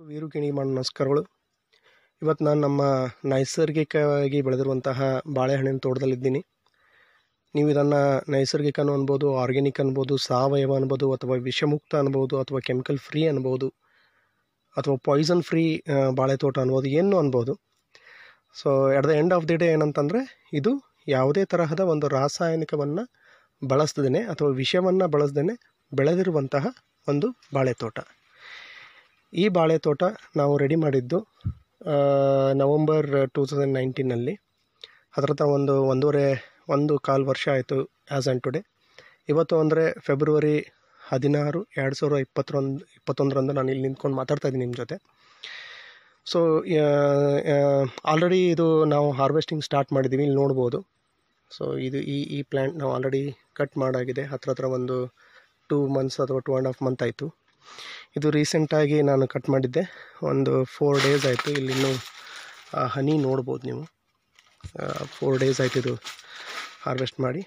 ವೀರುಗಿಣಿ ಮಾಡೋ ನಮಸ್ಕಾರಗಳು ಇವತ್ತು ನಾನು ನಮ್ಮ ನೈಸರ್ಗಿಕವಾಗಿ ಬೆಳೆದಿರುವಂತಹ ಬಾಳೆಹಣ್ಣಿನ ತೋಟದಲ್ಲಿದ್ದೀನಿ ನೀವು ಇದನ್ನು ನೈಸರ್ಗಿಕನೂ ಅನ್ಬೋದು ಆರ್ಗ್ಯಾನಿಕ್ ಅನ್ಬೋದು ಸಾವಯವ ಅನ್ಬೋದು ಅಥವಾ ವಿಷಮುಕ್ತ ಅನ್ಬೋದು ಅಥವಾ ಕೆಮಿಕಲ್ ಫ್ರೀ ಅನ್ಬೋದು ಅಥವಾ ಪಾಯ್ಸನ್ ಫ್ರೀ ಬಾಳೆ ತೋಟ ಅನ್ಬೋದು ಏನು ಅನ್ಬೋದು so at the end of the day ಏನಂತಂದರೆ ಇದು ಯಾವುದೇ ತರಹದ ಒಂದು ರಾಸಾಯನಿಕವನ್ನು ಬಳಸ್ದೇ ಅಥವಾ ವಿಷವನ್ನು ಬಳಸ್ದೇ ಬೆಳೆದಿರುವಂತಹ ಒಂದು ಬಾಳೆ ತೋಟ ಈ ಬಾಳೆ ತೋಟ ನಾವು ರೆಡಿ ಮಾಡಿದ್ದು ಆ, ನವಂಬರ್ ಟೂ ತೌಸಂಡ್ ನೈನ್ಟೀನಲ್ಲಿ ಅದರ ಹತ್ರ ಒಂದು ಒಂದೂವರೆ ಒಂದು ಕಾಲು ವರ್ಷ ಆಯಿತು ಆ್ಯಸ್ ಆ್ಯಂಡ್ ಟುಡೇ ಇವತ್ತು ಅಂದರೆ ಫೆಬ್ರವರಿ ಹದಿನಾರು ಎರಡು ಸಾವಿರದ ಇಪ್ಪತ್ತೊಂದು ಇಪ್ಪತ್ತೊಂದರಂದು ನಾನು ಇಲ್ಲಿ ನಿಂತ್ಕೊಂಡು ಮಾತಾಡ್ತಾ ಇದ್ದೀನಿ ನಿಮ್ಮ ಜೊತೆ ಸೊ ಆಲ್ರೆಡಿ ಇದು ನಾವು ಹಾರ್ವೆಸ್ಟಿಂಗ್ ಸ್ಟಾರ್ಟ್ ಮಾಡಿದ್ದೀವಿ ಇಲ್ಲಿ ನೋಡ್ಬೋದು ಸೊ ಇದು ಈ ಈ ಪ್ಲ್ಯಾಂಟ್ ನಾವು ಆಲ್ರೆಡಿ ಕಟ್ ಮಾಡಾಗಿದೆ ಹತ್ರ ಹತ್ರ ಒಂದು ಟೂ ಮಂತ್ಸ್ ಅಥವಾ ಟೂ ಆ್ಯಂಡ್ ಹಾಫ್ ಮಂತ್ ಆಯಿತು ಇದು ರೀಸೆಂಟಾಗಿ ನಾನು ಕಟ್ ಮಾಡಿದ್ದೆ ಒಂದು ಫೋರ್ ಡೇಸ್ ಆಯಿತು ಇಲ್ಲಿ ಇನ್ನೂ ಆ ಹನಿ ನೋಡ್ಬೋದು ನೀವು ಫೋರ್ ಡೇಸ್ ಆಯ್ತು ಇದು ಹಾರ್ವೆಸ್ಟ್ ಮಾಡಿ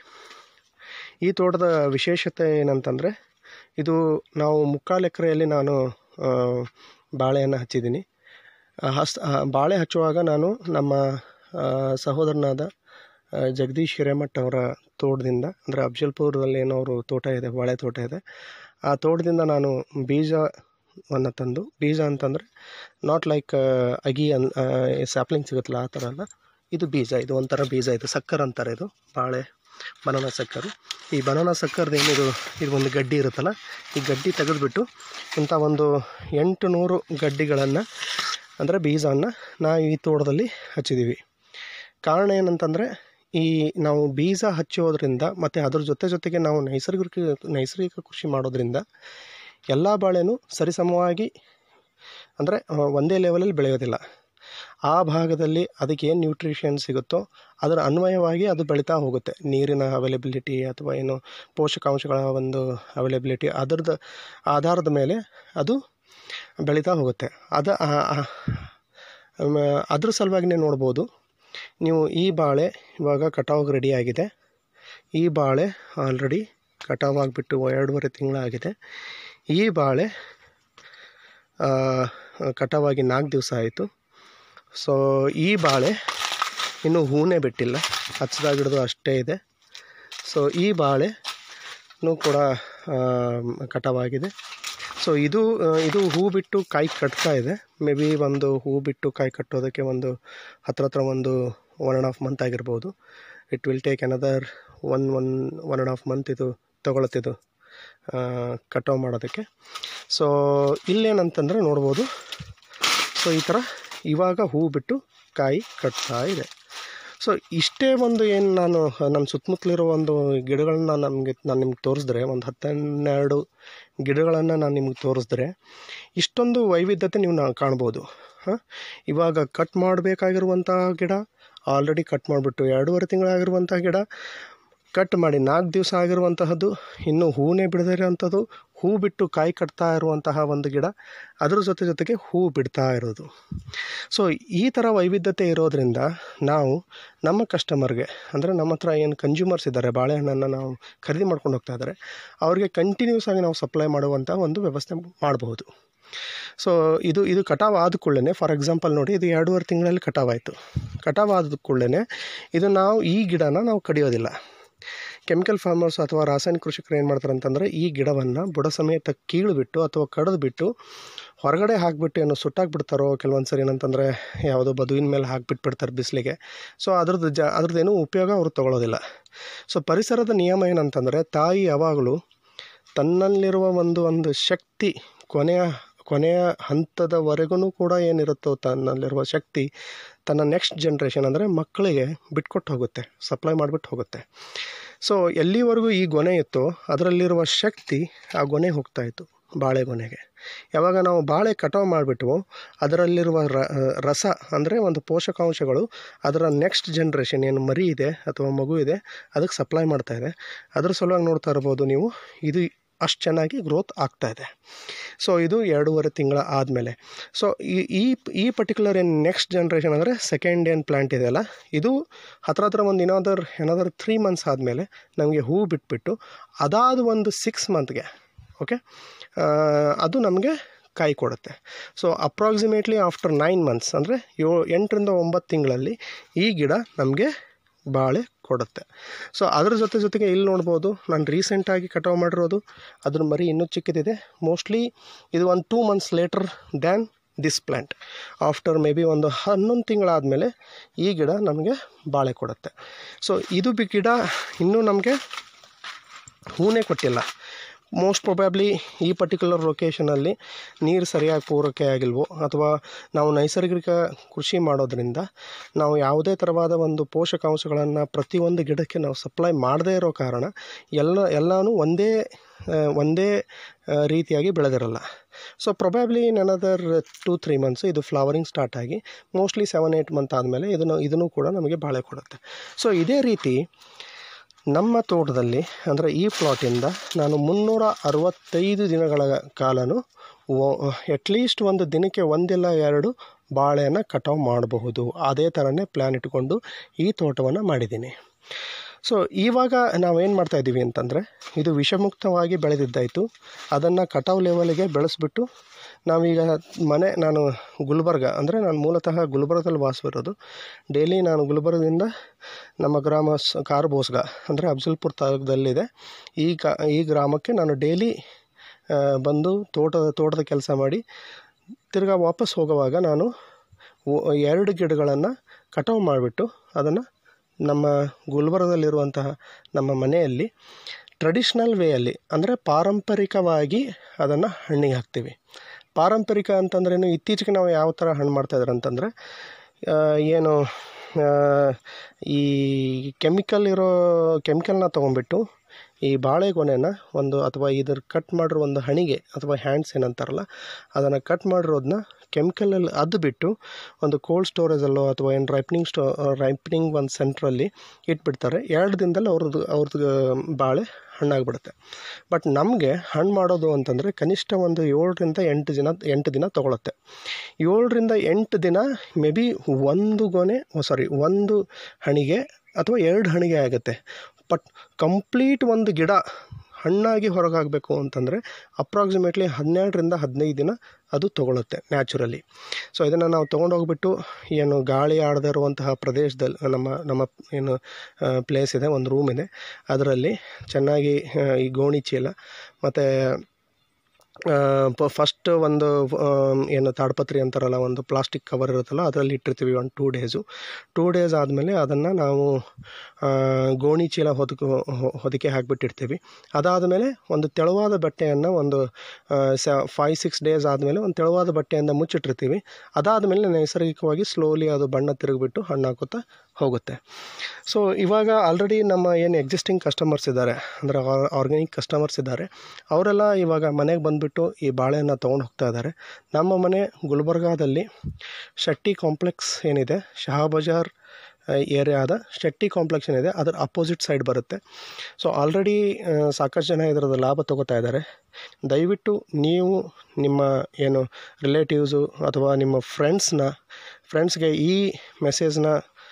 ಈ ತೋಟದ ವಿಶೇಷತೆ ಏನಂತಂದರೆ ಇದು ನಾವು ಮುಕ್ಕಾಲು ಎಕರೆಯಲ್ಲಿ ನಾನು ಆ, ಬಾಳೆಯನ್ನು ಹಚ್ಚಿದ್ದೀನಿ ಆ, ಹಸ್ ಆ, ಬಾಳೆ ಹಚ್ಚುವಾಗ ನಾನು ನಮ್ಮ ಆ, ಸಹೋದರನಾದ ಆ, ಜಗದೀಶ್ ಹಿರೇಮಠ್ ಅವರ ತೋಟದಿಂದ ಅಂದರೆ ಅಫ್ಜಲ್ಪುರದಲ್ಲಿ ಏನೋ ಅವರು ತೋಟ ಇದೆ ಬಾಳೆ ತೋಟ ಇದೆ ಆ ತೋಟದಿಂದ ನಾನು ಬೀಜವನ್ನು ತಂದು ಬೀಜ ಅಂತಂದರೆ ನಾಟ್ ಲೈಕ್ ಅಗಿ ಅನ್ ಸ್ಯಾಪ್ಲಿಂಗ್ ಸಿಗುತ್ತಲ್ಲ ಆ ಥರ ಅಲ್ಲ ಇದು ಬೀಜ ಇದು ಒಂಥರ ಬೀಜ ಇದು ಸಕ್ಕರ್ ಅಂತಾರೆ ಇದು ಬಾಳೆ ಬನಾನಾ ಸಕ್ಕರು ಈ ಬನಾನಾ ಸಕ್ಕರ್ದು ಏನಿದು ಇದು ಒಂದು ಗಡ್ಡಿ ಇರುತ್ತಲ್ಲ ಈ ಗಡ್ಡಿ ತೆಗೆದುಬಿಟ್ಟು ಇಂಥ ಒಂದು ಎಂಟು ನೂರು ಗಡ್ಡಿಗಳನ್ನು ಅಂದರೆ ಬೀಜವನ್ನು ನಾವು ಈ ತೋಟದಲ್ಲಿ ಹಚ್ಚಿದ್ದೀವಿ ಕಾರಣ ಏನಂತಂದರೆ ಈ ನಾವು ಬೀಜ ಹಚ್ಚೋದ್ರಿಂದ ಮತ್ತು ಅದ್ರ ಜೊತೆ ಜೊತೆಗೆ ನಾವು ನೈಸರ್ಗಿಕ ನೈಸರ್ಗಿಕ ಕೃಷಿ ಮಾಡೋದ್ರಿಂದ ಎಲ್ಲ ಬಾಳೆನೂ ಸರಿಸಮವಾಗಿ ಅಂದರೆ ಒಂದೇ ಲೆವೆಲಲ್ಲಿ ಬೆಳೆಯೋದಿಲ್ಲ ಆ ಭಾಗದಲ್ಲಿ ಅದಕ್ಕೆ ಏನು ನ್ಯೂಟ್ರಿಷನ್ ಸಿಗುತ್ತೋ ಅದರ ಅನ್ವಯವಾಗಿ ಅದು ಬೆಳೀತಾ ಹೋಗುತ್ತೆ ನೀರಿನ ಅವೈಲಬಿಲಿಟಿ ಅಥವಾ ಏನು ಪೋಷಕಾಂಶಗಳ ಒಂದು ಅವೈಲಬಿಲಿಟಿ ಅದರದ್ದು ಆಧಾರದ ಮೇಲೆ ಅದು ಬೆಳೀತಾ ಹೋಗುತ್ತೆ ಅದ ಆ- ಆ- ಆಮ್, ಅದ್ರ ಸಲುವಾಗಿನೇ ನೋಡ್ಬೋದು ನೀವು ಈ ಬಾಳೆ ಇವಾಗ ಕಟಾವಿಗೆ ರೆಡಿ ಆಗಿದೆ ಈ ಬಾಳೆ ಆಲ್ರೆಡಿ ಕಟಾವಾಗಿಬಿಟ್ಟು ಎರಡೂವರೆ ತಿಂಗಳಾಗಿದೆ ಈ ಬಾಳೆ ಆ, ಕಟಾವಾಗಿ ನಾಲ್ಕು ದಿವಸ ಆಯಿತು ಸೊ ಈ ಬಾಳೆ ಇನ್ನೂ ಹೂನೇ ಬಿಟ್ಟಿಲ್ಲ ಹಚ್ಚದಾಗಿಡ್ದು ಅಷ್ಟೇ ಇದೆ ಸೊ ಈ ಬಾಳೆನೂ ಕೂಡ ಆ, ಕಟಾವಾಗಿದೆ ಸೊ ಇದು ಆ, ಇದು ಹೂ ಬಿಟ್ಟು ಕಾಯಿ ಕಟ್ತಾ ಇದೆ ಮೇ ಬಿ ಒಂದು ಹೂ ಬಿಟ್ಟು ಕಾಯಿ ಕಟ್ಟೋದಕ್ಕೆ ಒಂದು ಹತ್ರ ಹತ್ರ ಒಂದು ಒನ್ ಆ್ಯಂಡ್ ಹಾಫ್ ಮಂತ್ ಆಗಿರ್ಬೋದು it will take another one one one and half month ಇದು ತೊಗೊಳತ್ತಿದು ಕಟಾವು ಮಾಡೋದಕ್ಕೆ ಸೊ ಇಲ್ಲೇನಂತಂದರೆ ನೋಡ್ಬೋದು ಸೊ ಈ ಥರ ಇವಾಗ ಹೂ ಬಿಟ್ಟು ಕಾಯಿ ಕಟ್ತಾ ಇದೆ ಸೊ ಇಷ್ಟೇ ಒಂದು ಏನು ನಾನು ನನ್ನ ಸುತ್ತಮುತ್ತಲಿರೋ ಒಂದು ಗಿಡಗಳನ್ನ ನಮಗೆ ನಾನು ನಿಮ್ಗೆ ತೋರಿಸಿದ್ರೆ ಒಂದು ಹತ್ತೆರಡು ಗಿಡಗಳನ್ನು ನಾನು ನಿಮ್ಗೆ ತೋರಿಸಿದ್ರೆ ಇಷ್ಟೊಂದು ವೈವಿಧ್ಯತೆ ನೀವು ನಾವು ಕಾಣ್ಬೋದು ಹಾಂ ಇವಾಗ ಕಟ್ ಮಾಡಬೇಕಾಗಿರುವಂಥ ಗಿಡ ಆಲ್ರೆಡಿ ಕಟ್ ಮಾಡಿಬಿಟ್ಟು ಎರಡೂವರೆ ತಿಂಗಳಾಗಿರುವಂಥ ಗಿಡ ಕಟ್ ಮಾಡಿ ನಾಲ್ಕು ದಿವಸ ಆಗಿರುವಂತಹದ್ದು ಇನ್ನೂ ಹೂನೇ ಬಿಡದೇ ಇರೋವಂಥದ್ದು ಹೂ ಬಿಟ್ಟು ಕಾಯಿ ಕಟ್ತಾ ಇರುವಂತಹ ಒಂದು ಗಿಡ ಅದ್ರ ಜೊತೆ ಜೊತೆಗೆ ಹೂ ಬಿಡ್ತಾ ಇರೋದು ಸೊ ಈ ಥರ ವೈವಿಧ್ಯತೆ ಇರೋದ್ರಿಂದ ನಾವು ನಮ್ಮ ಕಸ್ಟಮರ್ಗೆ ಅಂದರೆ ನಮ್ಮ ಹತ್ರ ಏನು ಕನ್ಸ್ಯೂಮರ್ಸ್ ಇದ್ದಾರೆ ಬಾಳೆಹಣ್ಣನ್ನು ನಾವು ಖರೀದಿ ಮಾಡ್ಕೊಂಡು ಹೋಗ್ತಾ ಇದ್ದಾರೆ ಅವ್ರಿಗೆ ಕಂಟಿನ್ಯೂಸ್ ಆಗಿ ನಾವು ಸಪ್ಲೈ ಮಾಡುವಂಥ ಒಂದು ವ್ಯವಸ್ಥೆ ಮಾಡಬಹುದು ಸೊ ಇದು ಇದು ಕಟಾವು ಆದ ಕೂಡಲೇ ಫಾರ್ ಎಕ್ಸಾಂಪಲ್ ನೋಡಿ ಇದು ಎರಡೂವರೆ ತಿಂಗಳಲ್ಲಿ ಕಟಾವಾಯಿತು ಕಟಾವು ಆದ ಕೂಡಲೇ ಇದು ನಾವು ಈ ಗಿಡನ ನಾವು ಕಡಿಯೋದಿಲ್ಲ ಕೆಮಿಕಲ್ ಫಾರ್ಮರ್ಸ್ ಅಥವಾ ರಾಸಾಯನಿಕ ಕೃಷಿಕರು ಏನು ಮಾಡ್ತಾರೆ ಅಂತಂದರೆ ಈ ಗಿಡವನ್ನು ಬುಡ ಸಮೇತ ಕೀಳ್ಬಿಟ್ಟು ಅಥವಾ ಕಡಿದು ಬಿಟ್ಟು ಹೊರಗಡೆ ಹಾಕಿಬಿಟ್ಟು ಏನು ಸುಟ್ಟಾಕ್ಬಿಡ್ತಾರೋ ಕೆಲವೊಂದು ಸರಿ ಏನಂತಂದರೆ ಯಾವುದೋ ಬದುವಿನ ಮೇಲೆ ಹಾಕಿಬಿಟ್ಬಿಡ್ತಾರೆ ಬಿಸಿಲಿಗೆ ಸೊ ಅದ್ರದ್ದು ಜ ಅದ್ರದ್ದೇನು ಉಪಯೋಗ ಅವರು ತೊಗೊಳೋದಿಲ್ಲ ಸೊ ಪರಿಸರದ ನಿಯಮ ಏನಂತಂದರೆ ತಾಯಿ ಯಾವಾಗಲೂ ತನ್ನಲ್ಲಿರುವ ಒಂದು ಒಂದು ಶಕ್ತಿ ಕೊನೆಯ ಕೊನೆಯ ಹಂತದವರೆಗೂ ಕೂಡ ಏನಿರುತ್ತೋ ತನ್ನಲ್ಲಿರುವ ಶಕ್ತಿ ತನ್ನ ನೆಕ್ಸ್ಟ್ ಜನ್ರೇಷನ್ ಅಂದರೆ ಮಕ್ಕಳಿಗೆ ಬಿಟ್ಕೊಟ್ಟು ಹೋಗುತ್ತೆ ಸಪ್ಲೈ ಮಾಡಿಬಿಟ್ಟು ಹೋಗುತ್ತೆ ಸೊ ಎಲ್ಲಿವರೆಗೂ ಈ ಗೊನೆ ಇತ್ತೋ ಅದರಲ್ಲಿರುವ ಶಕ್ತಿ ಆ ಗೊನೆ ಹೋಗ್ತಾ ಇತ್ತು ಬಾಳೆ ಗೊನೆಗೆ ಯಾವಾಗ ನಾವು ಬಾಳೆ ಕಟಾವು ಮಾಡಿಬಿಟ್ಟು ಅದರಲ್ಲಿರುವ ರ ರಸ ಅಂದರೆ ಒಂದು ಪೋಷಕಾಂಶಗಳು ಅದರ ನೆಕ್ಸ್ಟ್ ಜನ್ರೇಷನ್ ಏನು ಮರಿ ಇದೆ ಅಥವಾ ಮಗು ಇದೆ ಅದಕ್ಕೆ ಸಪ್ಲೈ ಮಾಡ್ತಾ ಇದೆ ಅದ್ರ ಸಲುವಾಗಿ ನೋಡ್ತಾ ಇರ್ಬೋದು ನೀವು ಇದು ಅಷ್ಟು ಚೆನ್ನಾಗಿ ಗ್ರೋತ್ ಆಗ್ತಾ ಇದೆ ಸೊ ಇದು ಎರಡೂವರೆ ತಿಂಗಳ ಆದಮೇಲೆ ಸೊ ಈ ಈ ಈ ಪರ್ಟಿಕ್ಯುಲರ್ ಏನು ನೆಕ್ಸ್ಟ್ ಜನ್ರೇಷನ್ ಅಂದರೆ ಸೆಕೆಂಡ್ ಏನು ಪ್ಲ್ಯಾಂಟ್ ಇದೆಯಲ್ಲ ಇದು ಹತ್ರ ಹತ್ರ ಒಂದು ಇನಾದರ್ ಏನಾದರೂ ತ್ರೀ ಮಂತ್ಸ್ ಆದಮೇಲೆ ನಮಗೆ ಹೂ ಬಿಟ್ಬಿಟ್ಟು ಅದಾದ ಒಂದು ಸಿಕ್ಸ್ ಮಂತ್ಗೆ ಓಕೆ ಅದು ನಮಗೆ ಕಾಯಿ ಕೊಡುತ್ತೆ so approximately after nine months ಅಂದರೆ ಯೋ ಎಂಟರಿಂದ ಒಂಬತ್ತು ತಿಂಗಳಲ್ಲಿ ಈ ಗಿಡ ನಮಗೆ ಬಾಳೆ ಕೊಡುತ್ತೆ ಸೊ ಅದ್ರ ಜೊತೆ ಜೊತೆಗೆ ಇಲ್ಲಿ ನೋಡ್ಬೋದು ನಾನು ರೀಸೆಂಟಾಗಿ ಕಟಾವು ಮಾಡಿರೋದು ಅದ್ರ ಮರಿ ಇನ್ನೂ ಚಿಕ್ಕದಿದೆ ಮೋಸ್ಟ್ಲಿ ಇದು ಒಂದು two months later than this plant after maybe ಒಂದು ಹನ್ನೊಂದು ತಿಂಗಳಾದಮೇಲೆ ಈ ಗಿಡ ನಮಗೆ ಬಾಳೆ ಕೊಡುತ್ತೆ ಸೊ ಇದು ಬಿ ಗಿಡ ಇನ್ನೂ ನಮಗೆ ಹೂನೇ ಕೊಟ್ಟಿಲ್ಲ ಮೋಸ್ಟ್ ಪ್ರೊಬ್ಯಾಬ್ಲಿ ಈ ಪರ್ಟಿಕ್ಯುಲರ್ ಲೊಕೇಶನಲ್ಲಿ ನೀರು ಸರಿಯಾಗಿ ಪೂರೈಕೆ ಆಗಿಲ್ವೋ ಅಥವಾ ನಾವು ನೈಸರ್ಗಿಕ ಕೃಷಿ ಮಾಡೋದ್ರಿಂದ ನಾವು ಯಾವುದೇ ಥರವಾದ ಒಂದು ಪೋಷಕಾಂಶಗಳನ್ನು ಪ್ರತಿಯೊಂದು ಗಿಡಕ್ಕೆ ನಾವು ಸಪ್ಲೈ ಮಾಡದೇ ಇರೋ ಕಾರಣ ಎಲ್ಲ ಎಲ್ಲನೂ ಒಂದೇ ಆ, ಒಂದೇ ಆ, ರೀತಿಯಾಗಿ ಬೆಳೆದಿರಲ್ಲ so probably another two three months ಇದು ಫ್ಲವರಿಂಗ್ ಸ್ಟಾರ್ಟ್ ಆಗಿ ಮೋಸ್ಟ್ಲಿ ಸೆವೆನ್ ಏಯ್ಟ್ ಮಂತ್ ಆದಮೇಲೆ ಇದನ್ನು ಇದನ್ನು ಕೂಡ ನಮಗೆ ಬಾಳೆ ಕೊಡುತ್ತೆ ಸೊ ಇದೇ ರೀತಿ ನಮ್ಮ ತೋಟದಲ್ಲಿ ಅಂದರೆ ಈ ಪ್ಲಾಟಿಂದ ನಾನು ಮುನ್ನೂರ ಅರವತ್ತೈದು ದಿನಗಳ ಕಾಲನು ಅಟ್ಲೀಸ್ಟ್ ಒಂದು ದಿನಕ್ಕೆ ಒಂದಿಲ್ಲ ಎರಡು ಬಾಳೆಯನ್ನು ಕಟಾವು ಮಾಡಬಹುದು ಅದೇ ಥರನೇ ಪ್ಲ್ಯಾನ್ ಇಟ್ಕೊಂಡು ಈ ತೋಟವನ್ನು ಮಾಡಿದ್ದೀನಿ ಸೊ ಇವಾಗ ನಾವೇನು ಮಾಡ್ತಾ ಇದ್ದೀವಿ ಅಂತಂದರೆ ಇದು ವಿಷಮುಕ್ತವಾಗಿ ಬೆಳೆದಿದ್ದಾಯಿತು ಅದನ್ನು ಕಟಾವು ಲೆವೆಲ್ಗೆ ಬೆಳೆಸ್ಬಿಟ್ಟು ನಾವೀಗ ಮನೆ ನಾನು ಗುಲ್ಬರ್ಗ ಅಂದರೆ ನಾನು ಮೂಲತಃ ಗುಲ್ಬರ್ಗದಲ್ಲಿ ವಾಸವಿರೋದು ಡೈಲಿ ನಾನು ಗುಲ್ಬರ್ಗದಿಂದ ನಮ್ಮ ಗ್ರಾಮ ಸ್ ಕಾರ್ಬೋಸ್ಗ ಅಂದರೆ ಅಫ್ಜಲ್ಪುರ್ ತಾಲೂಕದಲ್ಲಿದೆ ಈ ಕ ಈ ಗ್ರಾಮಕ್ಕೆ ನಾನು ಡೈಲಿ ಬಂದು ತೋಟ ತೋಟದ ಕೆಲಸ ಮಾಡಿ ತಿರ್ಗಾ ವಾಪಸ್ ಹೋಗುವಾಗ ನಾನು ಒ- ಎರಡು ಗಿಡಗಳನ್ನು ಕಟಾವು ಮಾಡಿಬಿಟ್ಟು ಅದನ್ನು ನಮ್ಮ ಗುಲ್ಬರ್ಗದಲ್ಲಿರುವಂತಹ ನಮ್ಮ ಮನೆಯಲ್ಲಿ ಟ್ರೆಡಿಷ್ನಲ್ ವೇಯಲ್ಲಿ ಅಂದರೆ ಪಾರಂಪರಿಕವಾಗಿ ಅದನ್ನು ಹಣ್ಣಿಗೆ ಹಾಕ್ತೀವಿ ಪಾರಂಪರಿಕ ಅಂತಂದ್ರೇನು ಇತ್ತೀಚೆಗೆ ನಾವು ಯಾವ ಥರ ಹಣ್ಣು ಮಾಡ್ತಾಯಿದ್ದಾರೆ ಅಂತಂದರೆ ಆ, ಏನು ಆ, ಈ ಕೆಮಿಕಲ್ ಇರೋ ಕೆಮಿಕಲ್ನ ತೊಗೊಂಡ್ಬಿಟ್ಟು ಈ ಬಾಳೆಗೊನೆನ ಒಂದು ಅಥವಾ ಇದ್ರ ಕಟ್ ಮಾಡಿರೋ ಒಂದು ಹಣಿಗೆ ಅಥವಾ ಹ್ಯಾಂಡ್ಸ್ ಏನಂತಾರಲ್ಲ ಅದನ್ನು ಕಟ್ ಮಾಡಿರೋದನ್ನ ಕೆಮಿಕಲಲ್ಲಿ ಅದ್ದು ಬಿಟ್ಟು ಒಂದು ಕೋಲ್ಡ್ ಸ್ಟೋರೇಜಲ್ಲೋ ಅಥವಾ ಏನು ರೈಪ್ನಿಂಗ್ ಸ್ಟೋ ರೈಪ್ನಿಂಗ್ ಒಂದು ಸೆಂಟ್ರಲ್ಲಿ ಇಟ್ಬಿಡ್ತಾರೆ ಎರಡು ದಿನದಲ್ಲಿ ಅವ್ರದ್ದು ಅವ್ರದ್ದು ಬಾಳೆ ಹಣ್ಣಾಗ್ಬಿಡುತ್ತೆ ಬಟ್ ನಮಗೆ ಹಣ್ಣು ಮಾಡೋದು ಅಂತಂದರೆ ಕನಿಷ್ಠ ಒಂದು ಏಳರಿಂದ ಎಂಟು ದಿನ ಎಂಟು ದಿನ ತೊಗೊಳುತ್ತೆ ಏಳರಿಂದ ಎಂಟು ದಿನ ಮೇ ಬಿ ಒಂದು ಗೊನೆ ಸಾರಿ ಒಂದು ಹಣಿಗೆ ಅಥವಾ ಎರಡು ಹಣಿಗೆ ಆಗುತ್ತೆ ಬಟ್ ಕಂಪ್ಲೀಟ್ ಒಂದು ಗಿಡ ಹಣ್ಣಾಗಿ ಹೊರಗಾಗಬೇಕು ಅಂತಂದರೆ ಅಪ್ರಾಕ್ಸಿಮೇಟ್ಲಿ ಹನ್ನೆರಡರಿಂದ ಹದಿನೈದು ದಿನ ಅದು ತೊಗೊಳುತ್ತೆ ನ್ಯಾಚುರಲಿ ಸೊ ಇದನ್ನು ನಾವು ತೊಗೊಂಡೋಗ್ಬಿಟ್ಟು ಏನು ಗಾಳಿ ಆಡದೇ ಇರುವಂತಹ ಪ್ರದೇಶದಲ್ಲಿ ನಮ್ಮ ನಮ್ಮ ಏನು ಪ್ಲೇಸ್ ಇದೆ ಒಂದು ರೂಮ್ ಇದೆ ಅದರಲ್ಲಿ ಚೆನ್ನಾಗಿ ಆ, ಈ ಗೋಣಿ ಚೀಲ ಮತ್ತು ಫಸ್ಟ್ ಒಂದು ಆಮ್, ಏನು ತಾಡ್ಪತ್ರಿ ಅಂತಾರಲ್ಲ ಒಂದು ಪ್ಲಾಸ್ಟಿಕ್ ಕವರ್ ಇರುತ್ತಲ್ಲ ಅದರಲ್ಲಿ ಇಟ್ಟಿರ್ತೀವಿ ಒಂದು ಟೂ ಡೇಸು ಟೂ ಡೇಸ್ ಆದಮೇಲೆ ಅದನ್ನು ನಾವು ಆ, ಗೋಣಿ ಚೀಲ ಹೊದಕು ಹೊ- ಹೊದಿಕೆ ಹಾಕಿಬಿಟ್ಟಿರ್ತೀವಿ ಅದಾದಮೇಲೆ ಒಂದು ತೆಳುವಾದ ಬಟ್ಟೆಯನ್ನು ಒಂದು ಸ ಫೈವ್ ಸಿಕ್ಸ್ ಡೇಸ್ ಆದಮೇಲೆ ಒಂದು ತೆಳುವಾದ ಬಟ್ಟೆಯಿಂದ ಮುಚ್ಚಿಟ್ಟಿರ್ತೀವಿ ಅದಾದಮೇಲೆ ನೈಸರ್ಗಿಕವಾಗಿ ಸ್ಲೋಲಿ ಅದು ಬಣ್ಣ ತಿರುಗಿಬಿಟ್ಟು ಹಣ್ಣು ಹಾಕುತ್ತಾ ಹೋಗುತ್ತೆ ಸೊ ಇವಾಗ ಆಲ್ರೆಡಿ ನಮ್ಮ ಏನು ಎಕ್ಸಿಸ್ಟಿಂಗ್ ಕಸ್ಟಮರ್ಸ್ ಇದ್ದಾರೆ ಅಂದರೆ ಆರ್ಗ್ಯಾನಿಕ್ ಕಸ್ಟಮರ್ಸ್ ಇದ್ದಾರೆ ಅವರೆಲ್ಲ ಇವಾಗ ಮನೆಗೆ ಬಂದುಬಿಟ್ಟು ಈ ಬಾಳೆಯನ್ನು ತೊಗೊಂಡು ಹೋಗ್ತಾ ಇದ್ದಾರೆ ನಮ್ಮ ಮನೆ ಗುಲ್ಬರ್ಗಾದಲ್ಲಿ ಶೆಟ್ಟಿ ಕಾಂಪ್ಲೆಕ್ಸ್ ಏನಿದೆ ಶಹಾ ಬಜಾರ್ ಏರಿಯಾದ ಶೆಟ್ಟಿ ಕಾಂಪ್ಲೆಕ್ಸ್ ಏನಿದೆ ಅದರ ಅಪೋಸಿಟ್ ಸೈಡ್ ಬರುತ್ತೆ ಸೊ ಆಲ್ರೆಡಿ ಸಾಕಷ್ಟು ಜನ ಇದರದ ಲಾಭ ತಗೋತಾ ಇದ್ದಾರೆ ದಯವಿಟ್ಟು ನೀವು ನಿಮ್ಮ ಏನು ರಿಲೇಟಿವ್ಸು ಅಥವಾ ನಿಮ್ಮ ಫ್ರೆಂಡ್ಸ್ನ ಫ್ರೆಂಡ್ಸ್ಗೆ ಈ ಮೆಸೇಜ್ನ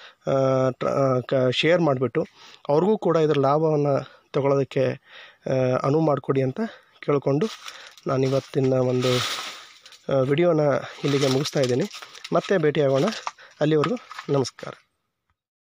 ಶೇರ್ ಮಾಡಿಬಿಟ್ಟು ಅವ್ರಿಗೂ ಕೂಡ ಇದರ ಲಾಭವನ್ನು ತಗೊಳ್ಳೋದಕ್ಕೆ ಆ, ಅನುವು ಮಾಡಿಕೊಡಿ ಅಂತ ಕೇಳಿಕೊಂಡು ನಾನು ಇವತ್ತಿನ ಒಂದು ವಿಡಿಯೋನ ಇಲ್ಲಿಗೆ ಮುಗಿಸ್ತಾ ಇದ್ದೀನಿ ಮತ್ತೆ ಭೇಟಿಯಾಗೋಣ ಅಲ್ಲಿವರೆಗೂ ನಮಸ್ಕಾರ